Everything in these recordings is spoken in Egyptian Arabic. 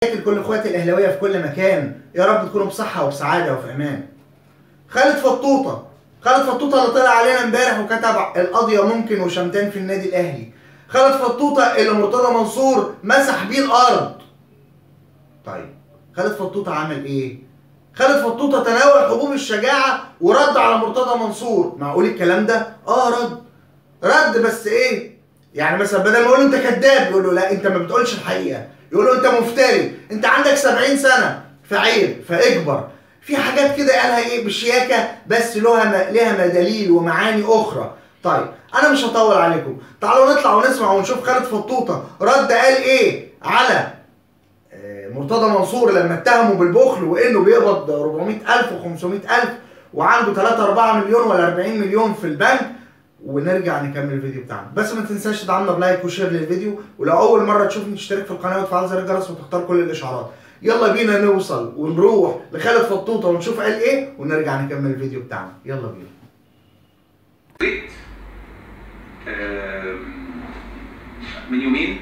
لكل اخواتي الاهلاويه في كل مكان يا رب تكونوا بصحه وبسعاده وفي امان خالد فطوطه خالد فطوطه اللي طلع علينا امبارح وكتب القضيه ممكن وشمتان في النادي الاهلي خالد فطوطه اللي مرتضى منصور مسح بيه الارض طيب خالد فطوطه عمل ايه خالد فطوطه تناول حبوب الشجاعه ورد على مرتضى منصور معقول الكلام ده اه رد رد بس ايه يعني مثلا بدل ما يقول له انت كذاب يقول له لا انت ما بتقولش الحقيقه يقول له انت مفتري انت عندك 70 سنه فعيب فاكبر في حاجات كده قالها ايه بشياكه بس لها لها مداليل ومعاني اخرى طيب انا مش هطول عليكم تعالوا نطلع ونسمع ونشوف خالد فطوطه رد قال ايه على آه، مرتضى منصور لما اتهمه بالبخل وانه بيقبض 400000 و500000 وعنده 3 4 مليون ولا 40 مليون في البنك ونرجع نكمل الفيديو بتاعنا بس ما تنساش تدعمنا بلايك وشير للفيديو ولو اول مره تشوفني تشترك في القناه وتفعل زر الجرس وتختار كل الاشعارات يلا بينا نوصل ونروح لخالد فطوطه ونشوف قال ايه ونرجع نكمل الفيديو بتاعنا يلا بينا قريت آم، من يومين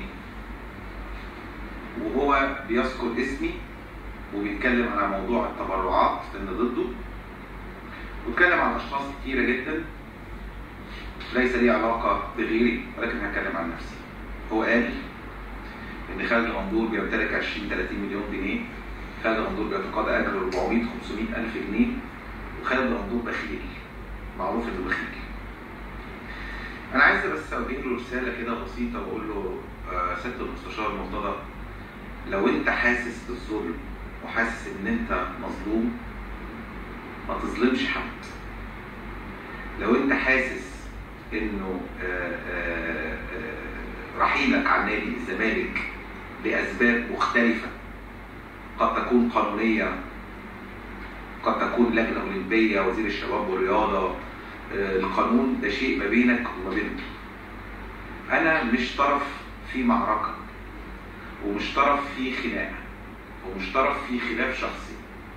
وهو بيذكر اسمي وبيتكلم على موضوع التبرعات اللي ضده واتكلم عن اشخاص كتيره جدا ليس لي علاقه بغيري ولكن هتكلم عن نفسي هو قال ان خالد غندور بيمتلك 20 30 مليون جنيه خالد غندور بيتقاضى اجر 400 500 الف جنيه وخالد غندور بخيل معروف انه بخيل انا عايز بس اوجه له رساله كده بسيطه واقول له آه، سياده المستشار مرتضى لو انت حاسس بالظلم وحاسس ان انت مظلوم ما تظلمش حد لو انت حاسس انه آه، آه، آه، رحيلك عن نادي الزمالك لاسباب مختلفه قد تكون قانونيه قد تكون لجنه اولمبيه وزير الشباب والرياضه آه، القانون ده شيء ما بينك وما بينه انا مش طرف في معركه ومش طرف في خناقه ومش طرف في خلاف شخصي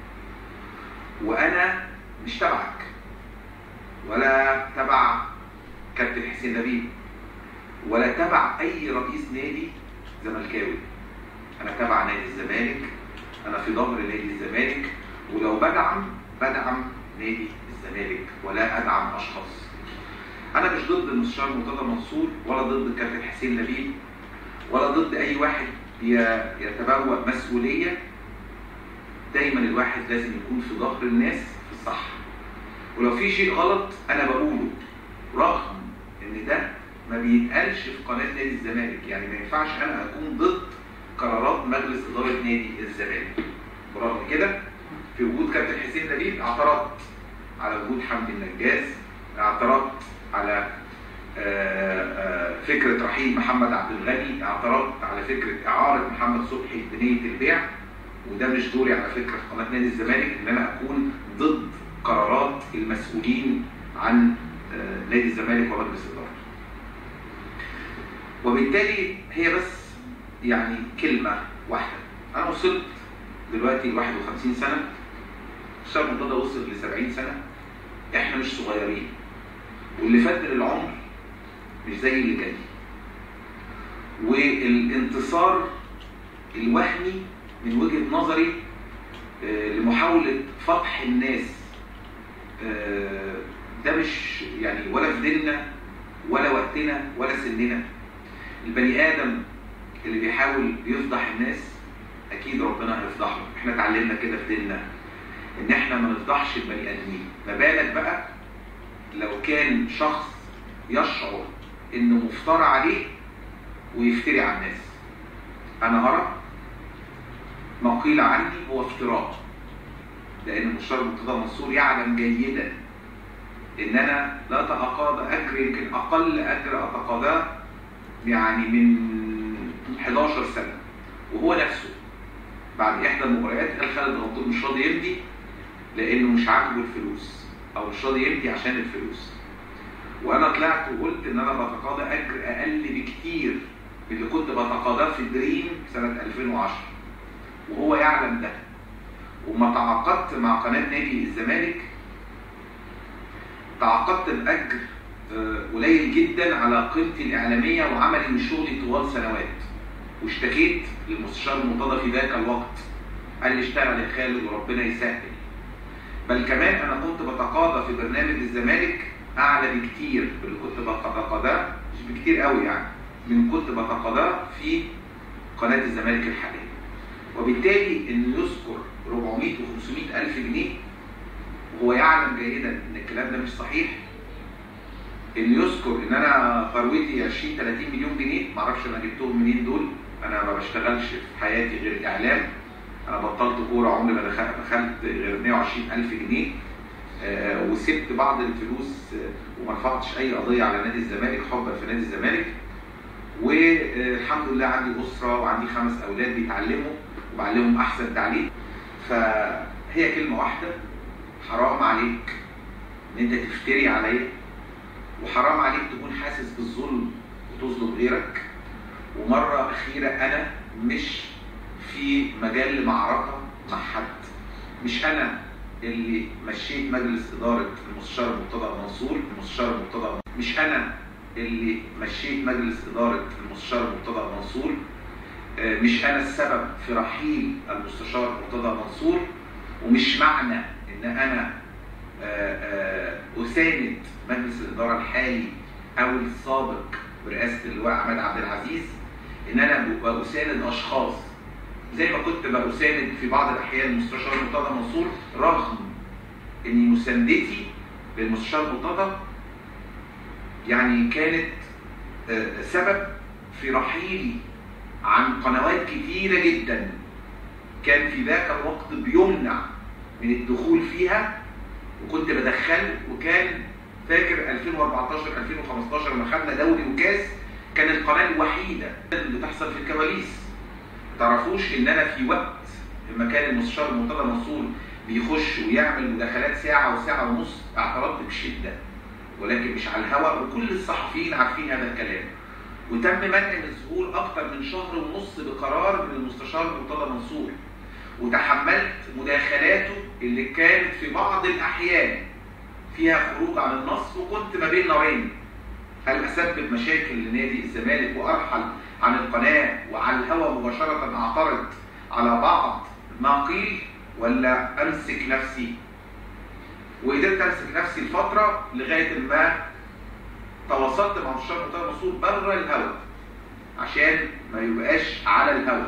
وانا مش تبعك ولا تبع كابتن حسين نبيل ولا تبع اي رئيس نادي زملكاوي انا تبع نادي الزمالك انا في ظهر نادي الزمالك ولو بدعم بدعم نادي الزمالك ولا ادعم اشخاص انا مش ضد المستشار مرتضى منصور ولا ضد الكابتن حسين نبيل ولا ضد اي واحد ي- يتبوأ مسؤوليه دايما الواحد لازم يكون في ظهر الناس في الصح ولو في شيء غلط انا بقوله رغم ان ده ما بيتقالش في قناه نادي الزمالك يعني ما ينفعش انا اكون ضد قرارات مجلس اداره نادي الزمالك برغم كده في وجود كابتن حسين نبيل اعترضت على وجود حمدي النجاز اعترضت على آه، آه، فكره رحيل محمد عبد الغني اعترضت على فكره اعاره محمد صبحي بنيه البيع وده مش دوري على فكره في قناه نادي الزمالك ان انا اكون ضد قرارات المسؤولين عن آه، نادي الزمالك ومجلس ادارته. وبالتالي هي بس يعني كلمه واحده انا وصلت دلوقتي ل 51 سنه الشاب مرتضى وصل ل 70 سنه احنا مش صغيرين واللي فات من العمر مش زي اللي جاي والانتصار الوهمي من وجهه نظري آه، لمحاوله فتح الناس آه، ده مش يعني ولا في ديننا ولا وقتنا ولا سننا البني ادم اللي بيحاول يفضح الناس اكيد ربنا هيفضحه احنا اتعلمنا كده في ديننا ان احنا ما نفضحش البني ادمين ما بالك بقى لو كان شخص يشعر انه مفترى عليه ويفتري على الناس انا ارى ما قيل عني هو افتراء لان المستشار مرتضى منصور يعلم جيدا ان انا لا اتقاضى اجر يمكن اقل اجر اتقاضاه يعني من 11 سنه وهو نفسه بعد احدى المباريات قال خالد غندور مش راضي يمضي لانه مش عاجبه الفلوس او مش راضي يمضي عشان الفلوس وانا طلعت وقلت ان انا بتقاضى اجر اقل بكتير من اللي كنت بتقاضاه في دريم سنه 2010 وهو يعلم ده وما تعاقدت مع قناه نادي الزمالك تعاقدت باجر آه، قليل جدا على قيمتي الاعلاميه وعملي من شغلي طوال سنوات واشتكيت للمستشار المرتضى في ذاك الوقت قال لي اشتغل يا خالد وربنا يسهل بل كمان انا كنت بتقاضى في برنامج الزمالك اعلى بكتير من اللي كنت بتقاضاه مش بكتير قوي يعني من كنت بتقاضاه في قناه الزمالك الحاليه وبالتالي انه يذكر 400 و 500 الف جنيه وهو يعلم جيدا ان الكلام ده مش صحيح ان يذكر ان انا ثروتي 20 30 مليون جنيه معرفش انا جبتهم منين دول انا ما بشتغلش في حياتي غير الاعلام انا بطلت كوره عمري ما دخلت دخلت غير 120 الف جنيه آه، وسبت بعض الفلوس آه، وما رفعتش اي قضيه على نادي الزمالك حبا في نادي الزمالك والحمد لله عندي اسره وعندي خمس اولاد بيتعلموا وبعلمهم احسن تعليم فهي كلمه واحده حرام عليك ان انت تفتري عليا وحرام عليك تكون حاسس بالظلم وتظلم غيرك ومره اخيره انا مش في مجال لمعركه مع حد مش انا اللي مشيت مجلس اداره المستشار مرتضى منصور المستشار مرتضى مش انا اللي مشيت مجلس اداره المستشار مرتضى منصور آه، مش انا السبب في رحيل المستشار مرتضى منصور ومش معنى ان انا آه، آه، اساند مجلس الاداره الحالي او السابق برئاسه اللواء عماد عبد العزيز ان انا ببقى اساند اشخاص زي ما كنت بساند في بعض الاحيان المستشار مرتضى منصور رغم ان مساندتي للمستشار مرتضى يعني كانت آه، سبب في رحيلي عن قنوات كتيرة جدا كان في ذاك الوقت بيمنع من الدخول فيها وكنت بدخله وكان فاكر 2014 2015 لما خدنا دوري وكاس كان القناه الوحيده اللي بتحصل في الكواليس تعرفوش ان انا في وقت لما كان المستشار مرتضى منصور بيخش ويعمل مداخلات ساعه وساعه ونص اعترضت بشده ولكن مش على الهواء وكل الصحفيين عارفين هذا الكلام وتم منع من الظهور اكتر من شهر ونص بقرار من المستشار مرتضى منصور وتحملت مداخلاته اللي كانت في بعض الاحيان فيها خروج عن النص وكنت ما بين نارين هل اسبب مشاكل لنادي الزمالك وارحل عن القناه وعلى الهواء مباشره اعترض على بعض ما قيل ولا امسك نفسي وقدرت امسك نفسي لفتره لغايه ما تواصلت مع مستشار مرتضى منصور بره الهواء عشان ما يبقاش على الهواء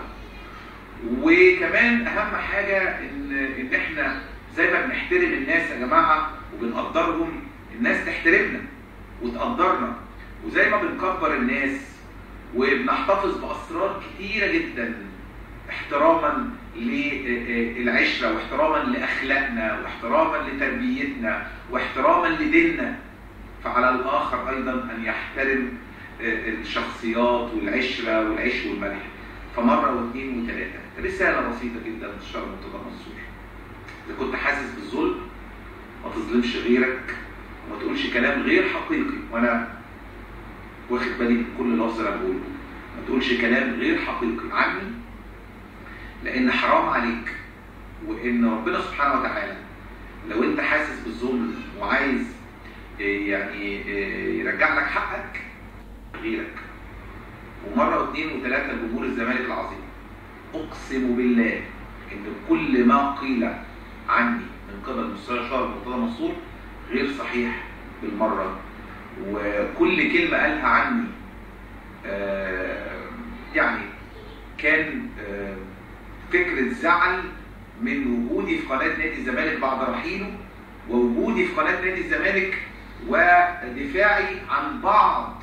وكمان اهم حاجه ان ان احنا زي ما بنحترم الناس يا جماعه وبنقدرهم الناس تحترمنا وتقدرنا وزي ما بنكبر الناس وبنحتفظ باسرار كتيره جدا احتراما للعشره واحتراما لاخلاقنا واحتراما لتربيتنا واحتراما لديننا فعلى الاخر ايضا ان يحترم الشخصيات والعشره والعيش والملح فمره واثنين وثلاثه رساله بسيطه جدا للشر مرتضى منصور اذا كنت حاسس بالظلم ما تظلمش غيرك وما تقولش كلام غير حقيقي وانا واخد بالي من كل لفظ انا بقوله ما تقولش كلام غير حقيقي عني لان حرام عليك وان ربنا سبحانه وتعالى لو انت حاسس بالظلم وعايز يعني يرجع لك حقك غيرك ومره واثنين وثلاثه لجمهور الزمالك العظيم اقسم بالله ان كل ما قيل عني من قبل المستشار مرتضى منصور غير صحيح بالمره وكل كلمه قالها عني يعني كان فكره زعل من وجودي في قناه نادي الزمالك بعد رحيله ووجودي في قناه نادي الزمالك ودفاعي عن بعض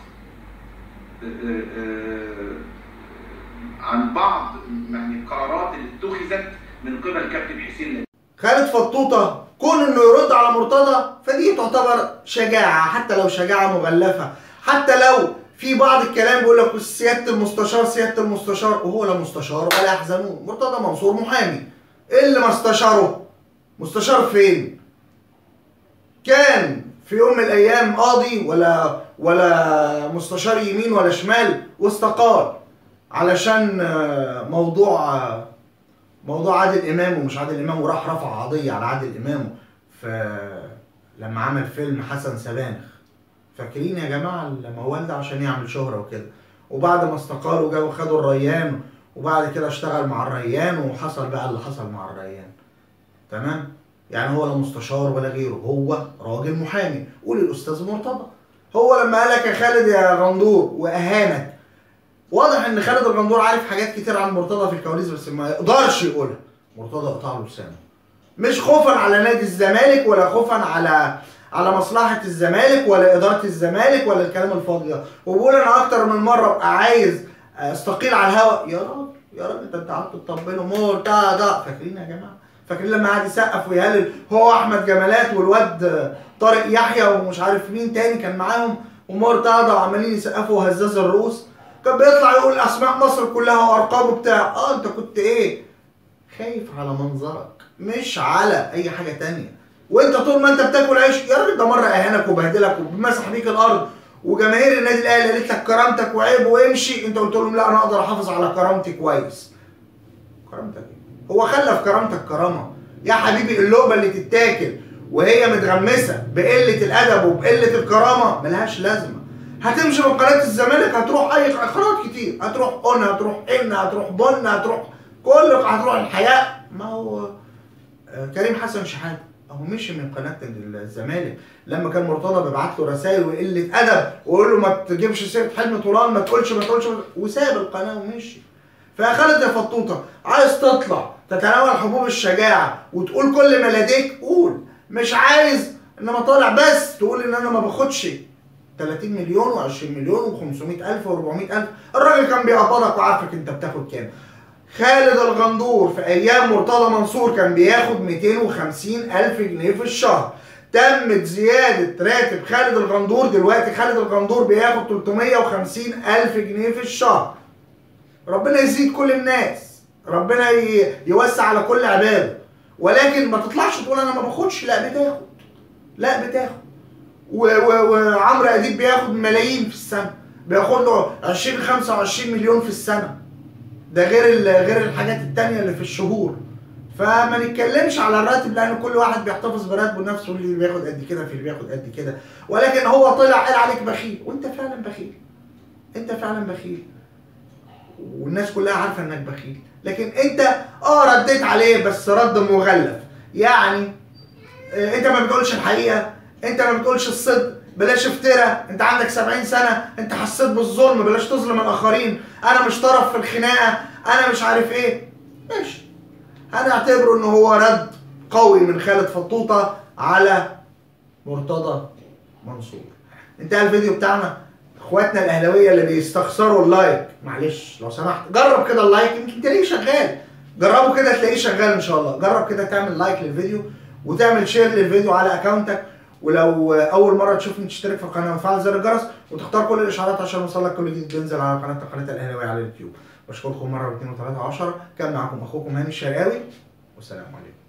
عن بعض يعني القرارات اللي اتخذت من قبل كابتن حسين خالد فطوطه كون انه يرد على مرتضى فدي تعتبر شجاعه حتى لو شجاعه مغلفه حتى لو في بعض الكلام بيقول لك سياده المستشار سياده المستشار وهو لا مستشار ولا يحزنون مرتضى منصور محامي ايه اللي ما استشاره مستشار فين كان في يوم من الايام قاضي ولا ولا مستشار يمين ولا شمال واستقال علشان موضوع موضوع عادل امام ومش عادل امام وراح رفع قضيه على عادل امام ف لما عمل فيلم حسن سبانخ فاكرين يا جماعه الموال ده عشان يعمل شهره وكده وبعد ما استقالوا جابوا خدوا الريان وبعد كده اشتغل مع الريان وحصل بقى اللي حصل مع الريان تمام يعني هو لا مستشار ولا غيره هو راجل محامي قول الاستاذ مرتضى هو لما قال لك يا خالد يا غندور واهانك واضح ان خالد الغندور عارف حاجات كتير عن مرتضى في الكواليس بس ما يقدرش يقولها مرتضى قطع له لسانه مش خوفا على نادي الزمالك ولا خوفا على على مصلحة الزمالك ولا إدارة الزمالك ولا الكلام الفاضي ده وبقول أنا أكتر من مرة أبقى عايز أستقيل على الهوا يا راجل يا راجل ده أنت قعدت تطبله مرتضى فاكرين يا جماعة فاكرين لما قعد يسقف ويهلل هو أحمد جمالات والواد طارق يحيى ومش عارف مين تاني كان معاهم ومرتضى وعمالين يسقفوا هزاز الرؤوس كان بيطلع يقول اسماء مصر كلها وارقامه بتاع اه انت كنت ايه خايف على منظرك مش على اي حاجه تانية وانت طول ما انت بتاكل عيش يا راجل ده مره اهانك وبهدلك ومسح بيك الارض وجماهير النادي الاهلي قالت لك كرامتك وعيب وامشي انت قلت لهم لا انا اقدر احافظ على كرامتي كويس كرامتك ايه هو خلى في كرامتك كرامه يا حبيبي اللقمه اللي تتاكل وهي متغمسه بقله الادب وبقله الكرامه ملهاش لازمه هتمشي من قناه الزمالك هتروح اي قنوات كتير هتروح اون هتروح ان هتروح بن هتروح كل هتروح الحياه ما هو آه، كريم حسن شحاته اهو مشي من قناه الزمالك لما كان مرتضى بيبعت له رسائل وقله ادب ويقول له ما تجيبش سيره حلمي طولان ما تقولش ما تقولش وساب القناه ومشي فيا خالد يا فطوطه عايز تطلع تتناول حبوب الشجاعه وتقول كل ما لديك قول مش عايز انما طالع بس تقول ان انا ما باخدش 30 مليون و20 مليون و500 الف و400 الف الراجل كان بيقبضك وعارفك انت بتاخد كام خالد الغندور في ايام مرتضى منصور كان بياخد 250 الف جنيه في الشهر تمت زيادة راتب خالد الغندور دلوقتي خالد الغندور بياخد 350 ألف جنيه في الشهر ربنا يزيد كل الناس ربنا ي- يوسع على كل عباده ولكن ما تطلعش تقول انا ما باخدش لا بتاخد لا بتاخد و- و- وعمرو اديب بياخد ملايين في السنه بياخد له 20 25 مليون في السنه ده غير ال- غير الحاجات التانية اللي في الشهور فما نتكلمش على الراتب لان كل واحد بيحتفظ براتبه نفسه اللي بياخد قد كده في اللي بياخد قد كده ولكن هو طلع قال عليك بخيل وانت فعلا بخيل انت فعلا بخيل والناس كلها عارفه انك بخيل لكن انت اه رديت عليه بس رد مغلف يعني آه، انت ما بتقولش الحقيقه انت ما بتقولش الصدق بلاش افترى انت عندك 70 سنه انت حسيت بالظلم بلاش تظلم الاخرين انا مش طرف في الخناقه انا مش عارف ايه ماشي هنعتبره ان هو رد قوي من خالد فطوطه على مرتضى منصور انتهى الفيديو بتاعنا اخواتنا الاهلاويه اللي بيستخسروا اللايك معلش لو سمحت جرب كده اللايك يمكن تلاقيه شغال جربه كده تلاقيه شغال ان شاء الله جرب كده تعمل لايك للفيديو وتعمل شير للفيديو على اكونتك ولو اول مره تشوفني تشترك في القناه وتفعل زر الجرس وتختار كل الاشعارات عشان يوصلك كل جديد بينزل على قناه قناه الاهلاويه على اليوتيوب بشكركم مره واثنين وثلاثه وعشرة كان معكم اخوكم هاني الشرقاوي والسلام عليكم